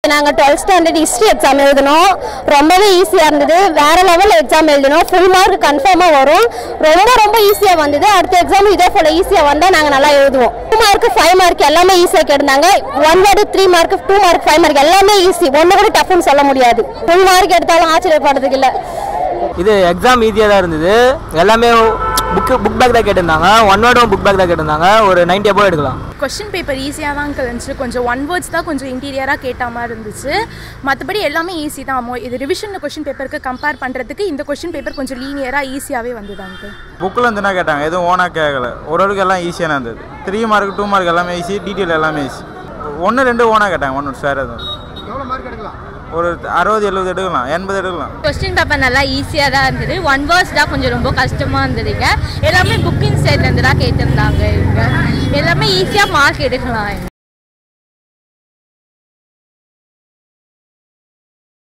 நாங்கள் twelfth standard history exam எழுதினோம் ரொம்பவே ஈஸியாக இருந்தது வேற லெவல் எக்ஸாம் எழுதினோம் ஃபுல் மார்க் கன்ஃபார்மாக வரும் ரொம்ப ரொம்ப ஈஸியாக வந்தது அடுத்த எக்ஸாம் இதே போல் ஈஸியாக வந்தால் நாங்கள் நல்லா எழுதுவோம் டூ மார்க் ஃபைவ் மார்க் எல்லாமே ஈஸியாக கேட்டிருந்தாங்க one word three mark two mark five mark எல்லாமே ஈஸி ஒன்று கூட டஃப்னு சொல்ல முடியாது ஃபுல் மார்க் எடுத்தாலும் ஆச்சரியப்படுறதுக்கு இல்லை இது எக்ஸாம் ஈஸியாக தான் இருந்தது எல்லாமே புக்கு புக் பேக் தான் கேட்டிருந்தாங்க ஒன் வேர்டும் புக் பேக் தான் கேட்டிருந்தாங்க ஒரு நைன்டி அபோவ் எடுக்கலாம் கொஷின் பேப்பர் ஈஸியாக தான் இருந்துச்சு கொஞ்சம் ஒன் வேர்ட்ஸ் தான் கொஞ்சம் இன்டீரியராக கேட்ட மாதிரி இருந்துச்சு மற்றபடி எல்லாமே ஈஸி தான் மோ இது ரிவிஷன் கொஷின் பேப்பருக்கு கம்பேர் பண்ணுறதுக்கு இந்த கொஷின் பேப்பர் கொஞ்சம் லீனியராக ஈஸியாகவே வந்தது அங்கிள் புக்கில் இருந்துனா கேட்டாங்க எதுவும் ஓனாக கேட்கல ஓரளவுக்கு எல்லாம் ஈஸியாக இருந்தது த்ரீ மார்க் டூ மார்க் எல்லாமே ஈஸி டீட்டெயில் எல்லாமே ஈஸி ஒன்று ரெண்டு ஓனாக கேட்டாங்க ஒன்று சார் அது ஒரு அறுபது எழுபது எடுக்கலாம் எண்பது எடுக்கலாம் கொஸ்டின் பேப்பர் நல்லா ஈஸியாக தான் இருந்தது ஒன் வேர்ட்ஸ் தான் கொஞ்சம் ரொம்ப கஷ்டமாக இருந்ததுங்க எல்லாமே புக்கிங் சைட்லேருந்து தான் கேட்டிருந்தாங்க இவங்க எல்லாமே ஈஸியாக மார்க் எடுக்கலாம் இங்க